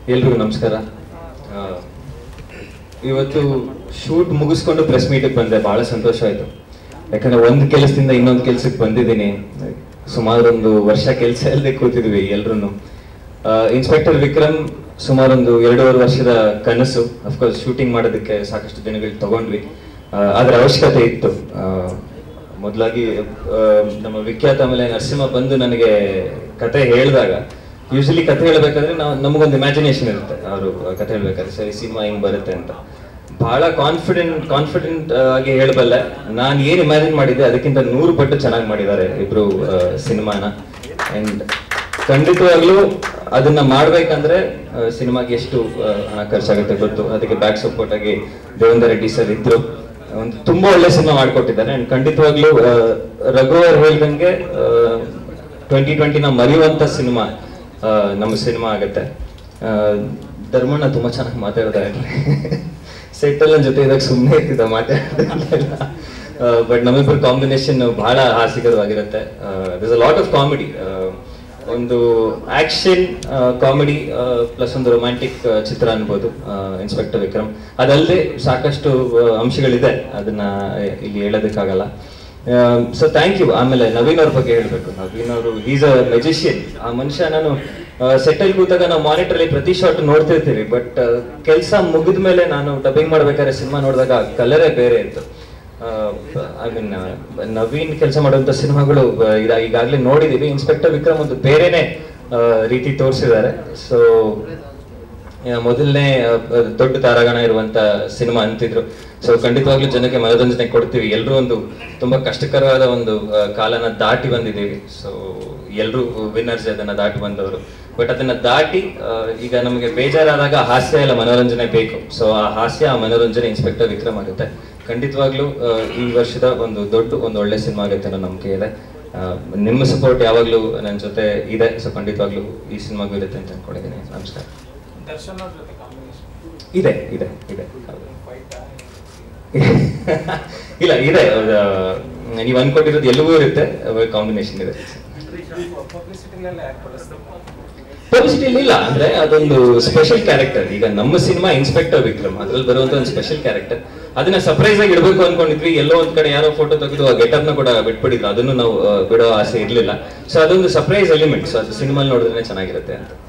ಎಲ್ರಿಗೂ ನಮಸ್ಕಾರ ಆ, ಇವತ್ತು ಶೂಟ್ ಮುಗಿಸ್ಕೊಂಡು ಪ್ರೆಸ್ ಮೀಟಿಗೆ ಬಂದೆ ಬಹಳ ಸಂತೋಷ ಆಯ್ತು ಯಾಕಂದ್ರೆ ಒಂದು ಕೆಲಸದಿಂದ ಇನ್ನೊಂದು ಕೆಲಸಕ್ಕೆ ಬಂದಿದ್ದೀನಿ ಸುಮಾರು ಒಂದು ವರ್ಷ ಕೆಲಸ ಇಲ್ಲದೆ ಕೂತಿದ್ವಿ ಎಲ್ರು ಇನ್ಸ್ಪೆಕ್ಟರ್ ವಿಕ್ರಮ್ ಸುಮಾರೊಂದು ಎರಡೂವರೆ ವರ್ಷದ ಕನಸು ಅಫ್ಕೋರ್ಸ್ ಶೂಟಿಂಗ್ ಮಾಡೋದಕ್ಕೆ ಸಾಕಷ್ಟು ದಿನಗಳು ತಗೊಂಡ್ವಿ ಆ, ಅದ್ರ ಅವಶ್ಯಕತೆ ಇತ್ತು ಆ, ಮೊದಲಾಗಿ ನಮ್ಮ ವಿಖ್ಯಾತ ಆಮೇಲೆ ನರಸಿಂಹ ಬಂದು ನನಗೆ ಕತೆ ಹೇಳಿದಾಗ ಯೂಶಲಿ ಕತೆ ಹೇಳ್ಬೇಕಾದ್ರೆ ನಾವು ನಮಗೊಂದು ಇಮ್ಯಾಜಿನೇಷನ್ ಇರುತ್ತೆ ಅವರು ಕತೆ ಹೇಳ್ಬೇಕಾದ್ರೆ ಸರಿ ಸಿನಿಮಾ ಹಿಂಗ್ ಬರುತ್ತೆ ಅಂತ ಬಹಳ ಕಾನ್ಫಿಡೆಂಟ್ ಕಾನ್ಫಿಡೆಂಟ್ ಆಗಿ ಹೇಳಬಲ್ಲೆ ನಾನು ಏನ್ ಇಮ್ಯಾಜಿನ್ ಮಾಡಿದ್ದೆ ಅದಕ್ಕಿಂತ ನೂರು ಪಟ್ಟು ಚೆನ್ನಾಗಿ ಮಾಡಿದ್ದಾರೆ ಇಬ್ರು ಸಿನಿಮಾನ ಅಂಡ್ ಖಂಡಿತವಾಗ್ಲೂ ಅದನ್ನ ಮಾಡ್ಬೇಕಂದ್ರೆ ಸಿನಿಮಾಗೆ ಎಷ್ಟು ಆ, ಹಣ ಖರ್ಚಾಗುತ್ತೆ ಗೊತ್ತು ಅದಕ್ಕೆ ಬ್ಯಾಕ್ ಸಪೋರ್ಟ್ ಆಗಿ ದೇವೇಂದ್ರ ರೆಡ್ಡಿ ಸರ್ ಇದ್ರು ಒಂದು ತುಂಬಾ ಒಳ್ಳೆ ಸಿನಿಮಾ ಮಾಡ್ಕೊಟ್ಟಿದ್ದಾರೆ ಅಂಡ್ ಖಂಡಿತವಾಗ್ಲೂ ಆ, ರಘು ಅವ್ರು ಹೇಳ್ದಂಗೆ ಟ್ವೆಂಟಿ ಟ್ವೆಂಟಿ ನಾವು ಮರೆಯುವಂತ ಸಿನಿಮಾ ನಮ್ಮ ಸಿನಿಮಾ ಆಗುತ್ತೆ ಆ, ಧರ್ಮಣ್ಣ ತುಂಬಾ ಚೆನ್ನಾಗಿ ಮಾತಾಡ್ತಾ ಇರ್ಲಿ ಸೆಟ್ ಎಲ್ಲ ಜೊತೆ ಇದಾಗ ಸುಮ್ಮನೆ ಇರ್ತಿದ್ದ ಮಾತಾಡ್ತಿರ್ಲಿಲ್ಲ ಬಟ್ ನಮ್ಮಿಬ್ಬರ ಕಾಂಬಿನೇಷನ್ ಬಹಳ ಹಾಸಿಕವಾಗಿರುತ್ತೆ this a lot of comedy ಒಂದು ಆಕ್ಷನ್ ಕಾಮಿಡಿ ಪ್ಲಸ್ ಒಂದು ರೊಮ್ಯಾಂಟಿಕ್ ಚಿತ್ರ ಅನ್ಬೋದು ಇನ್ಸ್ಪೆಕ್ಟರ್ ವಿಕ್ರಮ್ ಅದಲ್ಲದೆ ಸಾಕಷ್ಟು ಆ, ಅಂಶಗಳಿದೆ ಅದನ್ನ ಇಲ್ಲಿ ಹೇಳೋದಕ್ಕಾಗಲ್ಲ ಸೊ ಥ್ಯಾಂಕ್ ಯು ಆಮೇಲೆ ನವೀನ್ ಅವ್ರ ಬಗ್ಗೆ ಹೇಳ್ಬೇಕು ನವೀನ್ ಅವರು ಈಸ್ ಅ ಮೆಜಿಷಿಯನ್ ಆ ಮನುಷ್ಯ ನಾನು ಸೆಟಲ್ ಕೂತಾಗ ನಾವು ಮಾನಿಟರ್ ಅಲ್ಲಿ ಪ್ರತಿ ಶಾಟ್ ನೋಡ್ತಿರ್ತೀವಿ ಬಟ್ ಕೆಲಸ ಮುಗಿದ ಮೇಲೆ ನಾನು ಡಬ್ಬಿಂಗ್ ಮಾಡ್ಬೇಕಾದ್ರೆ ಸಿನಿಮಾ ನೋಡಿದಾಗ ಕಲರೇ ಬೇರೆ ಇತ್ತು ಐ ಮೀನ್ ನವೀನ್ ಕೆಲಸ ಮಾಡುವಂತ ಸಿನಿಮಾಗಳು ಈಗಾಗಲೇ ನೋಡಿದೀವಿ ಇನ್ಸ್ಪೆಕ್ಟರ್ ವಿಕ್ರಮ್ ಒಂದು ಬೇರೆನೆ ಆ, ರೀತಿ ತೋರಿಸಿದ್ದಾರೆ ಸೊ ಮೊದಲನೇ ದೊಡ್ಡ ತಾರಾಗಣ ಇರುವಂತ ಸಿನಿಮಾ ಅಂತಿದ್ರು ಸೊ ಖಂಡಿತವಾಗ್ಲೂ ಜನಕ್ಕೆ ಮನೋರಂಜನೆ ಕೊಡ್ತೀವಿ ಎಲ್ಲರೂ ಒಂದು ತುಂಬಾ ಕಷ್ಟಕರವಾದ ಒಂದು ಆ, ಕಾಲನ ದಾಟಿ ಬಂದಿದ್ದೀವಿ ಸೊ ಎಲ್ಲರೂ ವಿನ್ನರ್ಸ್ ಅದನ್ನ ದಾಟಿ ಬಂದವರು ಬಟ್ ಅದನ್ನ ದಾಟಿ ಆ, ಈಗ ನಮಗೆ ಬೇಜಾರಾದಾಗ ಹಾಸ್ಯ ಇಲ್ಲ ಮನೋರಂಜನೆ ಬೇಕು ಸೊ ಆ ಹಾಸ್ಯ ಆ ಮನೋರಂಜನೆ ಇನ್ಸ್ಪೆಕ್ಟರ್ ವಿಕ್ರಮ್ ಆಗುತ್ತೆ ಖಂಡಿತವಾಗ್ಲೂ ಆ, ಈ ವರ್ಷದ ಒಂದು ದೊಡ್ಡ ಒಂದು ಒಳ್ಳೆ ಸಿನಿಮಾ ಆಗುತ್ತೆ ಅನ್ನೋ ನಂಬಿಕೆ ಇದೆ ಆ, ನಿಮ್ಮ ಸಪೋರ್ಟ್ ಯಾವಾಗ್ಲೂ ನನ್ನ ಜೊತೆ ಇದೆ ಸೊ ಖಂಡಿತವಾಗ್ಲೂ ಈ ಸಿನಿಮಾಗೂ ಇರುತ್ತೆ ಅಂತ ಅನ್ಕೊಂಡಿದ್ದೀನಿ ನಮಸ್ಕಾರ ದರ್ಶನ್ ಅವ್ರ ಜೊತೆ ಕಾಂಬಿನೇಷನ್ ಇದೆ ಇದೆ ಇದೆ ಹೌದು. ಇಲ್ಲ ಇದೆ ನೀವು ಅನ್ಕೊಂಡಿರೋದು ಎಲ್ಲವೂ ಇರುತ್ತೆ ಕಾಂಬಿನೇಷನ್ ಇದೆ ಪಬ್ಲಿಸಿಟಿಲೆಲ್ಲ ಯಾಕೆ ಬಳಸ್ತಾರೆ ಪಬ್ಲಿಸಿಟಿ ಇಲ್ಲ ಅಂದ್ರೆ ಅದೊಂದು ಸ್ಪೆಷಲ್ ಕ್ಯಾರೆಕ್ಟರ್ ಈಗ ನಮ್ಮ ಸಿನಿಮಾ ಇನ್ಸ್ಪೆಕ್ಟರ್ ವಿಕ್ರಮ್ ಅದ್ರಲ್ಲಿ ಬರುವಂತ ಒಂದು ಸ್ಪೆಷಲ್ ಕ್ಯಾರೆಕ್ಟರ್ ಅದನ್ನ ಸರ್ಪ್ರೈಸ್ ಆಗಿ ಇಡಬೇಕು ಅನ್ಕೊಂಡಿದ್ವಿ ಎಲ್ಲೋ ಒಂದ್ ಕಡೆ ಯಾರೋ ಫೋಟೋ ತೆಗೆದು ಆ ಗೆಟಪ್ ನ ಕೂಡ ಬಿಟ್ಬಿಟ್ಟಿದ್ರು ಅದನ್ನು ನಾವು ಆ, ಬಿಡೋ ಆಸೆ ಇರ್ಲಿಲ್ಲ ಸೊ ಅದೊಂದು ಸರ್ಪ್ರೈಸ್ ಎಲಿಮೆಂಟ್ ಸೊ ಅದು ಸಿನಿಮಾ ನೋಡಿದ್ರೆ ಚೆನ್ನಾಗಿರುತ್ತೆ ಅಂತ